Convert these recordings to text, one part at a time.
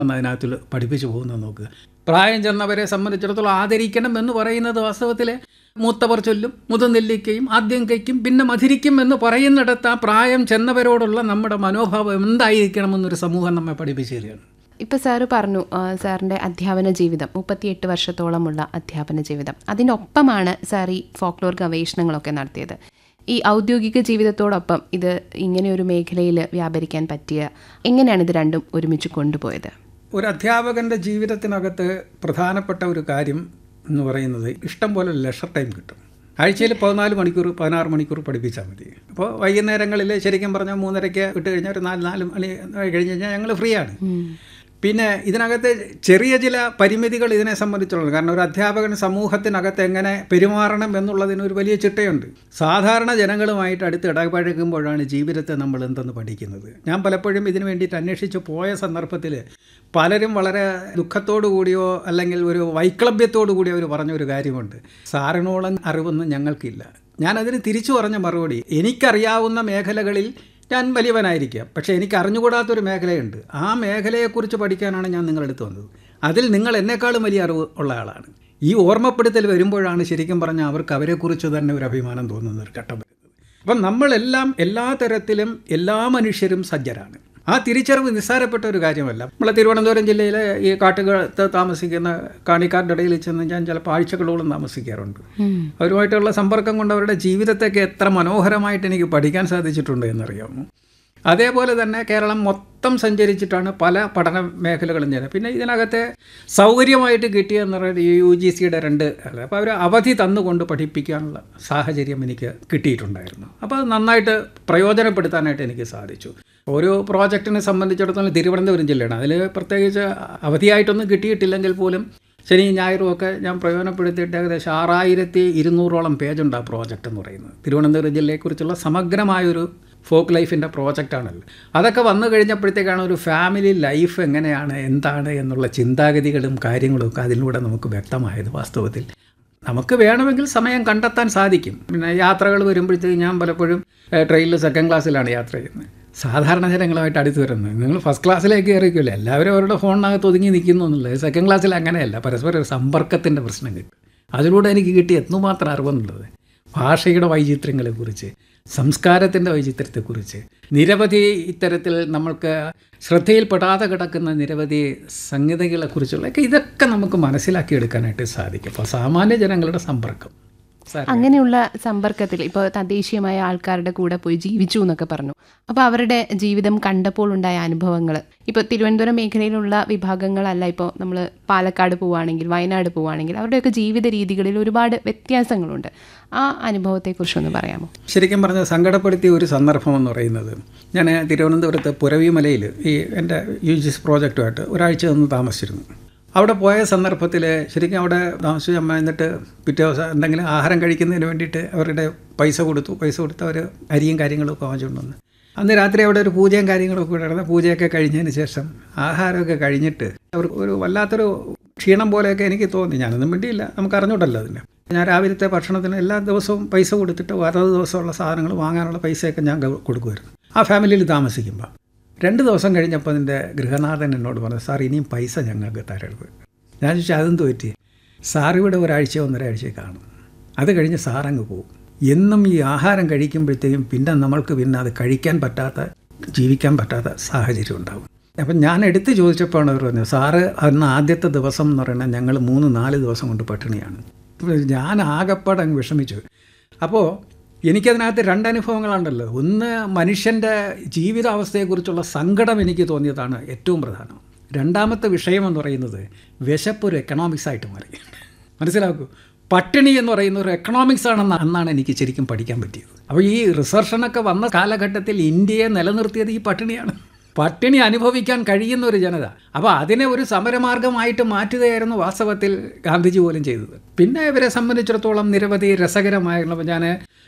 അതിനകത്തിൽ പഠിപ്പിച്ചു പോകുന്നത് നോക്കുക പ്രായം ചെന്നവരെ സംബന്ധിച്ചിടത്തോളം ആദരിക്കണം എന്ന് പറയുന്നത് വാസ്തവത്തിൽ മൂത്തവർ ചൊല്ലും മുതനെല്ലിക്കയും ആദ്യം കൈക്കും പിന്നെ മധുരിക്കും എന്ന് പറയുന്നിടത്ത് ആ പ്രായം ചെന്നവരോടുള്ള നമ്മുടെ മനോഭാവം എന്തായിരിക്കണമെന്നൊരു സമൂഹം നമ്മെ പഠിപ്പിച്ചു തരികയാണ് ഇപ്പോൾ സാറ് പറഞ്ഞു ആ, സാറിൻ്റെ അധ്യാപന ജീവിതം മുപ്പത്തിയെട്ട് വർഷത്തോളമുള്ള അധ്യാപന ജീവിതം അതിനൊപ്പമാണ് സാർ ഈ ഫോക്ലോർ ഗവേഷണങ്ങളൊക്കെ നടത്തിയത് ഈ ഔദ്യോഗിക ജീവിതത്തോടൊപ്പം ഇത് ഇങ്ങനെ ഒരു മേഖലയിൽ വ്യാപരിക്കാൻ പറ്റിയ എങ്ങനെയാണ് ഇത് രണ്ടും ഒരുമിച്ച് കൊണ്ടുപോയത് ഒരു അധ്യാപകൻ്റെ ജീവിതത്തിനകത്ത് പ്രധാനപ്പെട്ട ഒരു കാര്യം എന്ന് പറയുന്നത് ഇഷ്ടം പോലെ ലെഷർ ടൈം കിട്ടും ആഴ്ചയിൽ പതിനാല് മണിക്കൂർ പതിനാറ് മണിക്കൂർ പഠിപ്പിച്ചാൽ മതി അപ്പോൾ വൈകുന്നേരങ്ങളിൽ ശരിക്കും പറഞ്ഞാൽ മൂന്നരയ്ക്ക് വിട്ട് കഴിഞ്ഞാൽ ഒരു നാല് നാല് മണി കഴിഞ്ഞ് കഴിഞ്ഞാൽ ഞങ്ങൾ ഫ്രീ ആണ് പിന്നെ ഇതിനകത്ത് ചെറിയ ചില പരിമിതികൾ ഇതിനെ സംബന്ധിച്ചുള്ളത് കാരണം ഒരു അധ്യാപകൻ സമൂഹത്തിനകത്ത് എങ്ങനെ പെരുമാറണം എന്നുള്ളതിന് ഒരു വലിയ ചിട്ടയുണ്ട് സാധാരണ ജനങ്ങളുമായിട്ട് അടുത്ത് ഇടപഴകുമ്പോഴാണ് ജീവിതത്തെ നമ്മൾ എന്തെന്ന് പഠിക്കുന്നത് ഞാൻ പലപ്പോഴും ഇതിനു വേണ്ടിയിട്ട് അന്വേഷിച്ച് പോയ സന്ദർഭത്തിൽ പലരും വളരെ ദുഃഖത്തോടു കൂടിയോ അല്ലെങ്കിൽ ഒരു വൈക്ലഭ്യത്തോടു കൂടിയോ അവർ പറഞ്ഞ ഒരു കാര്യമുണ്ട് സാറിനോളം അറിവൊന്നും ഞങ്ങൾക്കില്ല ഞാനതിന് തിരിച്ചു പറഞ്ഞ മറുപടി എനിക്കറിയാവുന്ന മേഖലകളിൽ ഞാൻ വലിയവനായിരിക്കാം പക്ഷേ എനിക്ക് അറിഞ്ഞുകൂടാത്തൊരു മേഖലയുണ്ട് ആ മേഖലയെക്കുറിച്ച് പഠിക്കാനാണ് ഞാൻ നിങ്ങളെടുത്ത് വന്നത് അതിൽ നിങ്ങൾ എന്നെക്കാളും വലിയ അറിവ് ഉള്ള ആളാണ് ഈ ഓർമ്മപ്പെടുത്തൽ വരുമ്പോഴാണ് ശരിക്കും പറഞ്ഞാൽ അവർക്ക് അവരെക്കുറിച്ച് തന്നെ ഒരു അഭിമാനം തോന്നുന്ന ഒരു ഘട്ടം വരുന്നത് അപ്പം നമ്മളെല്ലാം എല്ലാ തരത്തിലും എല്ലാ മനുഷ്യരും സജ്ജരാണ് ആ തിരിച്ചറിവ് നിസ്സാരപ്പെട്ട ഒരു കാര്യമല്ല നമ്മളെ തിരുവനന്തപുരം ജില്ലയിലെ ഈ കാട്ടുകാലത്ത് താമസിക്കുന്ന കാണിക്കാരുടെ ഇടയിൽ ചെന്ന് ഞാൻ ചിലപ്പോൾ ആഴ്ചകളോളം താമസിക്കാറുണ്ട് അവരുമായിട്ടുള്ള സമ്പർക്കം കൊണ്ട് അവരുടെ ജീവിതത്തെയൊക്കെ എത്ര മനോഹരമായിട്ട് എനിക്ക് പഠിക്കാൻ സാധിച്ചിട്ടുണ്ട് എന്നറിയാമോ അതേപോലെ തന്നെ കേരളം മൊത്തം സഞ്ചരിച്ചിട്ടാണ് പല പഠന മേഖലകളും ചെയ്യുന്നത് പിന്നെ ഇതിനകത്തെ സൗകര്യമായിട്ട് കിട്ടിയെന്ന് പറയുന്നത് ഈ യു ജി സിയുടെ രണ്ട് അപ്പോൾ അവർ അവധി തന്നുകൊണ്ട് പഠിപ്പിക്കാനുള്ള സാഹചര്യം എനിക്ക് കിട്ടിയിട്ടുണ്ടായിരുന്നു അപ്പോൾ അത് നന്നായിട്ട് പ്രയോജനപ്പെടുത്താനായിട്ട് എനിക്ക് സാധിച്ചു ഒരു പ്രോജക്റ്റിനെ സംബന്ധിച്ചിടത്തോളം തിരുവനന്തപുരം ജില്ലയാണ് അതിൽ പ്രത്യേകിച്ച് അവധിയായിട്ടൊന്നും കിട്ടിയിട്ടില്ലെങ്കിൽ പോലും ശനി ഞായറും ഒക്കെ ഞാൻ പ്രയോജനപ്പെടുത്തിയിട്ട് ഏകദേശം ആറായിരത്തി ഇരുന്നൂറോളം പേജുണ്ട് ആ പ്രോജക്റ്റ് എന്ന് പറയുന്നത് തിരുവനന്തപുരം ജില്ലയെക്കുറിച്ചുള്ള സമഗ്രമായൊരു ഫോക്ക് ലൈഫിൻ്റെ പ്രോജക്റ്റാണല്ലോ അതൊക്കെ വന്നു കഴിഞ്ഞപ്പോഴത്തേക്കാണ് ഒരു ഫാമിലി ലൈഫ് എങ്ങനെയാണ് എന്താണ് എന്നുള്ള ചിന്താഗതികളും കാര്യങ്ങളും ഒക്കെ അതിലൂടെ നമുക്ക് വ്യക്തമായത് വാസ്തവത്തിൽ നമുക്ക് വേണമെങ്കിൽ സമയം കണ്ടെത്താൻ സാധിക്കും പിന്നെ യാത്രകൾ വരുമ്പോഴത്തേക്ക് ഞാൻ പലപ്പോഴും ട്രെയിനിൽ സെക്കൻഡ് ക്ലാസ്സിലാണ് യാത്ര ചെയ്യുന്നത് സാധാരണ ജനങ്ങളുമായിട്ട് അടുത്ത് വരുന്നത് നിങ്ങൾ ഫസ്റ്റ് ക്ലാസ്സിലേക്ക് കയറിക്കില്ല എല്ലാവരും അവരുടെ ഫോണിനകത്ത് ഒതുങ്ങി നിൽക്കുന്നു എന്നുള്ളത് സെക്കൻഡ് ക്ലാസ്സിൽ അങ്ങനെയല്ല പരസ്പരം ഒരു സമ്പർക്കത്തിൻ്റെ പ്രശ്നം കിട്ടും അതിലൂടെ എനിക്ക് കിട്ടിയ എത്രമാത്രം അറിവെന്നുള്ളത് ഭാഷയുടെ വൈചിത്ര്യങ്ങളെക്കുറിച്ച് സംസ്കാരത്തിൻ്റെ വൈചിത്ര്യത്തെക്കുറിച്ച് നിരവധി ഇത്തരത്തിൽ നമ്മൾക്ക് ശ്രദ്ധയിൽപ്പെടാതെ കിടക്കുന്ന നിരവധി സംഗതികളെക്കുറിച്ചുള്ള ഒക്കെ ഇതൊക്കെ നമുക്ക് മനസ്സിലാക്കിയെടുക്കാനായിട്ട് സാധിക്കും അപ്പോൾ സാമാന്യ ജനങ്ങളുടെ സമ്പർക്കം സാർ അങ്ങനെയുള്ള സമ്പർക്കത്തിൽ ഇപ്പോൾ തദ്ദേശീയമായ ആൾക്കാരുടെ കൂടെ പോയി ജീവിച്ചു എന്നൊക്കെ പറഞ്ഞു അപ്പോൾ അവരുടെ ജീവിതം കണ്ടപ്പോൾ ഉണ്ടായ അനുഭവങ്ങൾ ഇപ്പോൾ തിരുവനന്തപുരം മേഖലയിലുള്ള വിഭാഗങ്ങളല്ല ഇപ്പോൾ നമ്മൾ പാലക്കാട് പോവുകയാണെങ്കിൽ വയനാട് പോവുകയാണെങ്കിൽ അവരുടെയൊക്കെ ജീവിത രീതികളിൽ ഒരുപാട് വ്യത്യാസങ്ങളുണ്ട് ആ അനുഭവത്തെക്കുറിച്ചൊന്ന് പറയാമോ ശരിക്കും പറഞ്ഞാൽ സങ്കടപ്പെടുത്തിയ ഒരു സന്ദർഭം എന്ന് പറയുന്നത് ഞാൻ തിരുവനന്തപുരത്ത് പുരവിമലയിൽ ഈ എൻ്റെ യു ജി എസ് പ്രോജക്റ്റുമായിട്ട് ഒരാഴ്ച ഒന്ന് താമസിച്ചിരുന്നു അവിടെ പോയ സന്ദർഭത്തിൽ ശരിക്കും അവിടെ താമസിച്ച് അമ്മ എന്നിട്ട് പിറ്റേ ദിവസം എന്തെങ്കിലും ആഹാരം കഴിക്കുന്നതിന് വേണ്ടിയിട്ട് അവരുടെ പൈസ കൊടുത്തു പൈസ കൊടുത്ത് അവർ അരിയും കാര്യങ്ങളൊക്കെ വാങ്ങിച്ചുകൊണ്ട് വന്ന് അന്ന് രാത്രി അവിടെ ഒരു പൂജയും കാര്യങ്ങളൊക്കെ ഉണ്ടായിരുന്നു പൂജയൊക്കെ കഴിഞ്ഞതിന് ശേഷം ആഹാരമൊക്കെ കഴിഞ്ഞിട്ട് അവർക്ക് ഒരു വല്ലാത്തൊരു ക്ഷീണം പോലെയൊക്കെ എനിക്ക് തോന്നി ഞാനൊന്നും വേണ്ടിയില്ല നമുക്ക് അറിഞ്ഞൂടല്ലോ അതിൻ്റെ ഞാൻ രാവിലത്തെ ഭക്ഷണത്തിന് എല്ലാ ദിവസവും പൈസ കൊടുത്തിട്ട് അതത് ദിവസമുള്ള സാധനങ്ങൾ വാങ്ങാനുള്ള പൈസയൊക്കെ ഞാൻ ഗ- കൊടുക്കുമായിരുന്നു ആ ഫാമിലിയിൽ താമസിക്കുമ്പോൾ രണ്ട് ദിവസം കഴിഞ്ഞപ്പോൾ അതിൻ്റെ ഗൃഹനാഥൻ എന്നോട് പറഞ്ഞു സാർ ഇനിയും പൈസ ഞങ്ങൾക്ക് തരരുത് ഞാൻ ചോദിച്ചു അതെന്ത് പറ്റി സാർ ഇവിടെ ഒരാഴ്ച ഒന്നരാഴ്ച കാണും അത് കഴിഞ്ഞ് സാറങ്ങ് പോകും എന്നും ഈ ആഹാരം കഴിക്കുമ്പോഴത്തേക്കും പിന്നെ നമ്മൾക്ക് പിന്നെ അത് കഴിക്കാൻ പറ്റാത്ത ജീവിക്കാൻ പറ്റാത്ത സാഹചര്യം ഉണ്ടാകും അപ്പം ഞാൻ എടുത്ത് ചോദിച്ചപ്പോഴാണ് അവർ പറഞ്ഞത് സാറ് അന്ന് ആദ്യത്തെ ദിവസം എന്ന് പറയുന്നത് ഞങ്ങൾ മൂന്ന് നാല് ദിവസം കൊണ്ട് പട്ടിണിയാണ് അപ്പോൾ ഞാൻ ആകപ്പാടെ അങ്ങ് വിഷമിച്ചു അപ്പോൾ എനിക്കതിനകത്ത് രണ്ട് അനുഭവങ്ങളുണ്ടല്ലോ ഒന്ന് മനുഷ്യൻ്റെ ജീവിതാവസ്ഥയെക്കുറിച്ചുള്ള സങ്കടം എനിക്ക് തോന്നിയതാണ് ഏറ്റവും പ്രധാനം രണ്ടാമത്തെ വിഷയം എന്ന് പറയുന്നത് വിശപ്പ് ഒരു എക്കണോമിക്സ് ആയിട്ട് മാറി മനസ്സിലാക്കൂ പട്ടിണി എന്ന് പറയുന്ന ഒരു എക്കണോമിക്സ് ആണെന്ന് അന്നാണ് എനിക്ക് ശരിക്കും പഠിക്കാൻ പറ്റിയത് അപ്പോൾ ഈ റിസർഷനൊക്കെ വന്ന കാലഘട്ടത്തിൽ ഇന്ത്യയെ നിലനിർത്തിയത് ഈ പട്ടിണിയാണ് പട്ടിണി അനുഭവിക്കാൻ കഴിയുന്ന ഒരു ജനത അപ്പോൾ അതിനെ ഒരു സമരമാർഗമായിട്ട് മാറ്റുകയായിരുന്നു വാസ്തവത്തിൽ ഗാന്ധിജി പോലും ചെയ്തത് പിന്നെ ഇവരെ സംബന്ധിച്ചിടത്തോളം നിരവധി രസകരമായുള്ള ഞാൻ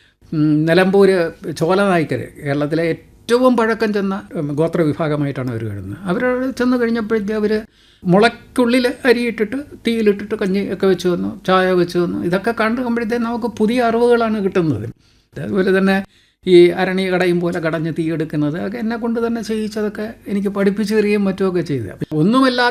നിലമ്പൂര് ചോലനായ്ക്കർ കേരളത്തിലെ ഏറ്റവും പഴക്കം ചെന്ന ഉം, ഗോത്ര വിഭാഗമായിട്ടാണ് അവർ വരുന്നത് അവർ ചെന്ന് കഴിഞ്ഞപ്പോഴത്തേ അവർ മുളയ്ക്കുള്ളിൽ അരിയിട്ടിട്ട് തീയിലിട്ടിട്ട് കഞ്ഞി ഒക്കെ വെച്ച് വന്നു ചായ വെച്ച് വന്നു ഇതൊക്കെ കണ്ടുമ്പോഴത്തേ നമുക്ക് പുതിയ അറിവുകളാണ് കിട്ടുന്നത് അതുപോലെ തന്നെ ഈ അരണി കടയും പോലെ കടഞ്ഞ് തീയെടുക്കുന്നത് ഒക്കെ എന്നെ കൊണ്ട് തന്നെ ചെയ്യിച്ചതൊക്കെ എനിക്ക് പഠിപ്പിച്ചു തരികയും മറ്റുമൊക്കെ ചെയ്ത് ഒന്നുമില്ലാത്ത